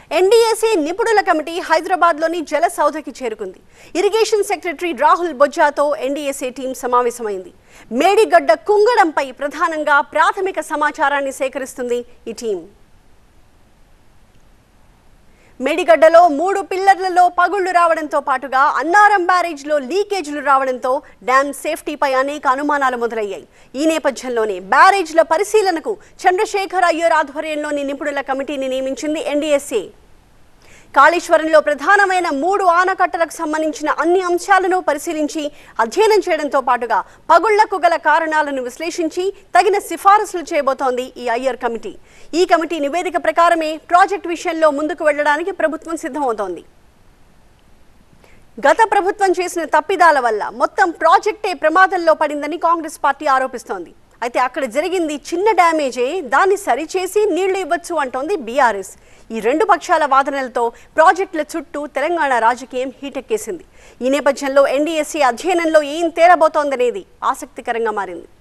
NDAC నిపుణుల committee హైదరాబాద్లోని జల సౌధకి చేరుకుంది ఇరిగేషన్ సెక్రటరీ రాహుల్ బొజ్జాతో ఎన్డీఏసీ టీం సమావేశమైంది మేడిగడ్డ కుంగడంపై ప్రధానంగా ప్రాథమిక సమాచారాన్ని సేకరిస్తుంది ఈ టీం మేడిగడ్డలో మూడు పిల్లర్లలో పగుళ్లు రావడంతో పాటుగా అన్నారం బ్యారేజ్లో లీకేజీలు రావడంతో డ్యామ్ సేఫ్టీపై అనేక అనుమానాలు మొదలయ్యాయి ఈ నేపథ్యంలోనే బ్యారేజ్ల పరిశీలనకు చంద్రశేఖర్ అయ్యర్ ఆధ్వర్యంలోని నిపుణుల కమిటీని నియమించింది ఎన్డీఎస్ఏ కాళేశ్వరంలో ప్రధానమైన మూడు ఆనకట్టలకు సంబంధించిన అన్ని అంశాలను పరిశీలించి అధ్యయనం చేయడంతో పాటుగా పగుళ్లకు గల కారణాలను విశ్లేషించి తగిన సిఫారసులు చేయబోతోంది ఈ అయ్యర్ కమిటీ ఈ కమిటీ నివేదిక ప్రకారమే ప్రాజెక్ట్ విషయంలో ముందుకు వెళ్లడానికి ప్రభుత్వం సిద్ధమవుతోంది గత ప్రభుత్వం చేసిన తప్పిదాల వల్ల మొత్తం ప్రాజెక్టే ప్రమాదంలో పడిందని కాంగ్రెస్ పార్టీ ఆరోపిస్తోంది అయితే అక్కడ జరిగింది చిన్న డ్యామేజే దాన్ని సరిచేసి నీళ్లు ఇవ్వచ్చు అంటోంది బీఆర్ఎస్ ఈ రెండు పక్షాల వాదనలతో ప్రాజెక్టుల చుట్టూ తెలంగాణ రాజకీయం హీటెక్కేసింది ఈ నేపథ్యంలో ఎన్డీఎస్సీ అధ్యయనంలో ఏం తేలబోతోందనేది ఆసక్తికరంగా మారింది